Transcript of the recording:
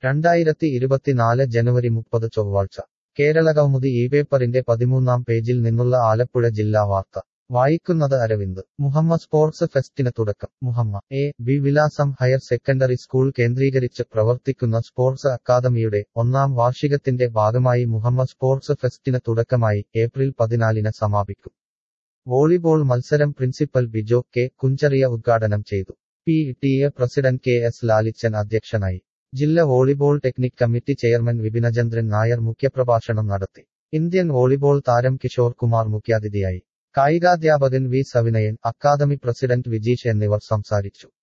രണ്ടായിരത്തി ഇരുപത്തിനാല് ജനുവരി മുപ്പത് ചൊവ്വാഴ്ച കേരളകൗമുദി ഈ പേപ്പറിന്റെ പതിമൂന്നാം പേജിൽ നിന്നുള്ള ആലപ്പുഴ ജില്ലാ വാർത്ത വായിക്കുന്നത് അരവിന്ദ് മുഹമ്മ സ്പോർട്സ് ഫെസ്റ്റിന് തുടക്കം മുഹമ്മ എ ബി വിലാസം ഹയർ സെക്കൻഡറി സ്കൂൾ കേന്ദ്രീകരിച്ച് പ്രവർത്തിക്കുന്ന സ്പോർട്സ് അക്കാദമിയുടെ ഒന്നാം വാർഷികത്തിന്റെ ഭാഗമായി മുഹമ്മ സ്പോർട്സ് ഫെസ്റ്റിന് തുടക്കമായി ഏപ്രിൽ പതിനാലിന് സമാപിക്കും വോളിബോൾ മത്സരം പ്രിൻസിപ്പൽ ബിജോ കെ കുഞ്ചറിയ ഉദ്ഘാടനം ചെയ്തു P T A president K S Lalichan അധ്യക്ഷനായി ജില്ലാ volleyball technical committee chairman Vipinachandran Nair മുഖ്യപ്രഭാഷണം നടത്തി ഇന്ത്യൻ വോളിബോൾ താരം കിഷോർ കുമാർ മുഖ്യാതിഥിയായി കായികാധ്യാപകൻ V Savinayan academy president Vijeesh എന്നിവർ സംസാരിച്ചു